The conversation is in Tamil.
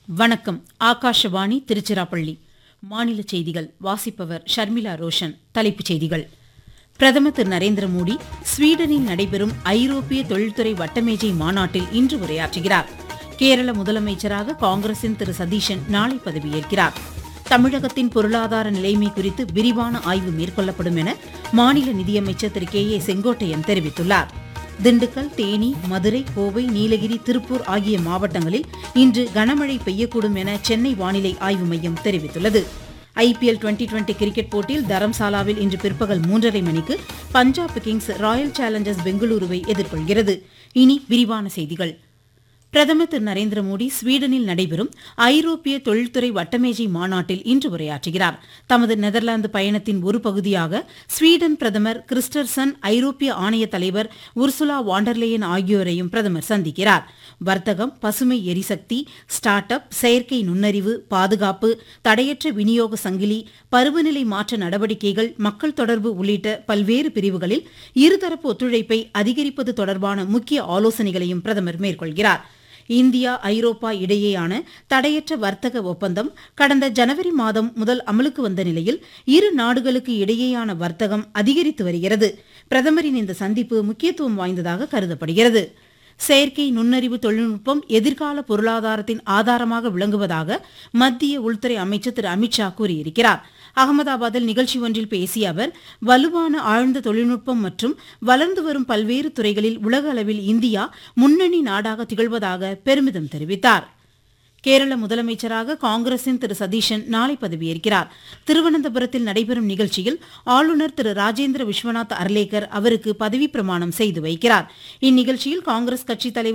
வணக்கம் ஆகாஷவாணி திருச்சிராப்பள்ளி மாநில செய்திகள் வாசிப்பவர் ஷர்மிளா ரோஷன் தலைப்புச் செய்திகள் பிரதமர் திரு நரேந்திர மோடி ஸ்வீடனில் நடைபெறும் ஐரோப்பிய தொழில்துறை வட்டமேஜை மாநாட்டில் இன்று உரையாற்றுகிறார் கேரள முதலமைச்சராக காங்கிரசின் திரு சதீஷன் நாளை பதவியேற்கிறார் தமிழகத்தின் பொருளாதார நிலைமை குறித்து விரிவான ஆய்வு மேற்கொள்ளப்படும் என மாநில நிதியமைச்சர் திரு கே ஏ செங்கோட்டையன் தெரிவித்துள்ளார் திண்டுக்கல் தேனி மதுரை கோவை நீலகிரி திருப்பூர் ஆகிய மாவட்டங்களில் இன்று கனமழை பெய்யக்கூடும் என சென்னை வானிலை ஆய்வு மையம் தெரிவித்துள்ளது ஐபிஎல் டுவெண்டி டுவெண்டி கிரிக்கெட் போட்டியில் தரம்சாலாவில் இன்று பிற்பகல் மூன்றரை மணிக்கு பஞ்சாப் கிங்ஸ் ராயல் சேலஞ்சர்ஸ் பெங்களூருவை எதிர்கொள்கிறது இனி விரிவான செய்திகள் பிரதமர் திரு நரேந்திர மோடி ஸ்வீடனில் நடைபெறும் ஐரோப்பிய தொழில்துறை வட்டமேஜை மாநாட்டில் இன்று உரையாற்றுகிறார் தமது நெதர்லாந்து பயணத்தின் ஒரு பகுதியாக ஸ்வீடன் பிரதமர் கிறிஸ்டர்சன் ஐரோப்பிய ஆணைய தலைவர் உர்சுலா வாண்டர்லேயன் ஆகியோரையும் பிரதமர் சந்திக்கிறார் வர்த்தகம் பசுமை எரிசக்தி ஸ்டார்ட் அப் செயற்கை நுண்ணறிவு பாதுகாப்பு தடையற்ற விநியோக சங்கிலி பருவநிலை மாற்ற நடவடிக்கைகள் மக்கள் தொடர்பு உள்ளிட்ட பல்வேறு பிரிவுகளில் இருதரப்பு ஒத்துழைப்பை அதிகரிப்பது தொடர்பான முக்கிய ஆலோசனைகளையும் பிரதமர் மேற்கொள்கிறார் இந்தியா ஐரோப்பா இடையேயான தடையற்ற வர்த்தக ஒப்பந்தம் கடந்த ஜனவரி மாதம் முதல் அமலுக்கு வந்த நிலையில் இரு நாடுகளுக்கு இடையேயான வர்த்தகம் அதிகரித்து வருகிறது பிரதமரின் இந்த சந்திப்பு முக்கியத்துவம் வாய்ந்ததாக கருதப்படுகிறது செயற்கை நுண்ணறிவு தொழில்நுட்பம் எதிர்கால பொருளாதாரத்தின் ஆதாரமாக விளங்குவதாக மத்திய உள்துறை அமைச்சர் திரு அமித்ஷா கூறியிருக்கிறார் அகமதாபாத்தில் நிகழ்ச்சி ஒன்றில் பேசிய அவர் வலுவான ஆழ்ந்த தொழில்நுட்பம் மற்றும் வளர்ந்து வரும் பல்வேறு துறைகளில் உலக அளவில் இந்தியா முன்னணி நாடாக திகழ்வதாக பெருமிதம் தெரிவித்தார் கேரள முதலமைச்சராக காங்கிரசின் திரு சதீஷன் நாளை பதவியேற்கிறார் திருவனந்தபுரத்தில் நடைபெறும் நிகழ்ச்சியில் ஆளுநர் திரு ராஜேந்திர விஸ்வநாத் அர்லேக்கர் அவருக்கு பதவிப் பிரமாணம் செய்து வைக்கிறார் இந்நிகழ்ச்சியில் காங்கிரஸ் கட்சித் தலைவர்